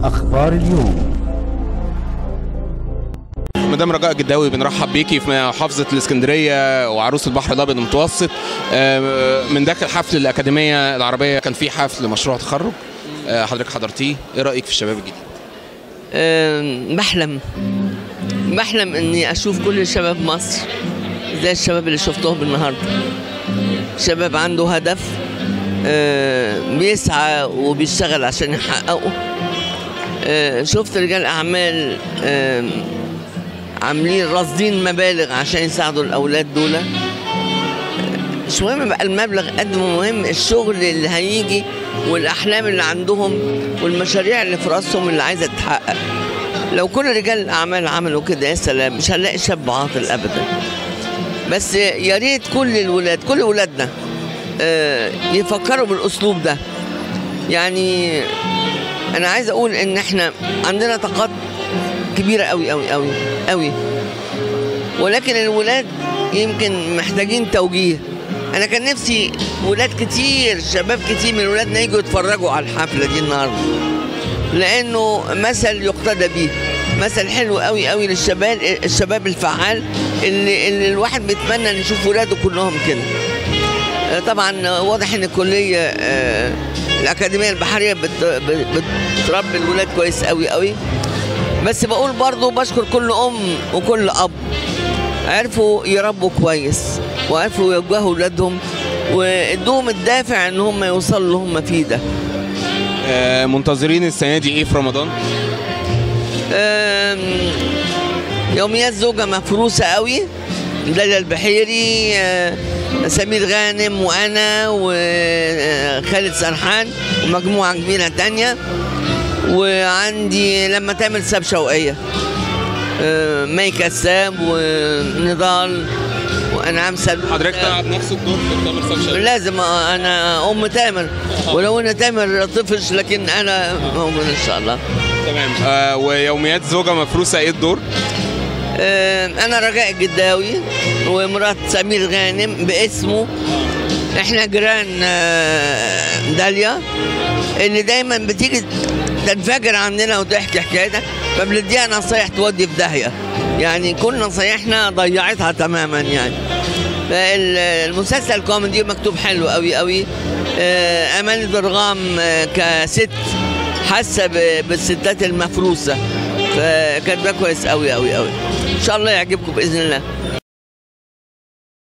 أخبار اليوم مدام رجاء جداوي بنرحب بيكي في محافظه الاسكندريه وعروس البحر الابيض المتوسط آه، من داخل حفل الاكاديميه العربيه كان في حفل مشروع تخرج آه، حضرتك حضرتيه ايه رايك في الشباب الجديد أم، بحلم بحلم اني اشوف كل شباب مصر زي الشباب اللي شفتهم النهارده شباب عنده هدف أه، بيسعى وبيشتغل عشان يحققه أه، شفت رجال اعمال أم، عاملين راصدين مبالغ عشان يساعدوا الاولاد دول مش مهم بقى المبلغ قد ما مهم الشغل اللي هيجي والاحلام اللي عندهم والمشاريع اللي في راسهم اللي عايزه تتحقق لو كل رجال الاعمال عملوا كده يا سلام مش هنلاقي شاب عاطل ابدا بس يا ريت كل الولاد كل ولادنا آه، يفكروا بالاسلوب ده يعني انا عايز اقول ان احنا عندنا طاقات كبيره قوي قوي قوي قوي ولكن الولاد يمكن محتاجين توجيه انا كان نفسي ولاد كتير شباب كتير من ولادنا يجوا يتفرجوا على الحفله دي النهارده لانه مثل يقتدى به مثل حلو قوي قوي للشباب الشباب الفعال اللي, اللي الواحد بيتمنى ان يشوف ولاده كلهم كده آه، طبعا واضح ان الكليه آه، الاكاديميه البحريه بت- بت- بتربي الولاد كويس قوي قوي بس بقول برضو بشكر كل ام وكل اب عرفوا يربوا كويس وعرفوا يوجهوا اولادهم وادوهم الدافع ان هم يوصلوا اللي هم فيه ده آه، منتظرين السنه دي ايه في رمضان أم، يوميات زوجة مفروسة قوي داليا البحيري آه، سمير غانم وأنا وخالد سرحان ومجموعة كبيرة تانية وعندي لما تعمل ساب شوقية آه، مي كساب ونضال وأنعام سلوى حضرتك تلعب نفس الدور في تامر سبشة لازم آه، أنا أم تامر ولو إن تامر طفش لكن أنا مؤمن إن شاء الله تمام آه، ويوميات زوجه مفروسه ايه الدور آه، انا رجاء الجداوي ومرات سمير غانم باسمه احنا جيران آه، داليا اللي دايما بتيجي تنفجر عندنا وتحكي حكايتها فبنديها نصايح تودي في داهيه يعني كل نصايحنا ضيعتها تماما يعني فالمسلسل كوميدي مكتوب حلو قوي قوي آه، امال درغام آه، كست حاسه ب- بالستات المفروسه فكاتباه كويس قوي قوي قوي ان شاء الله يعجبكم باذن الله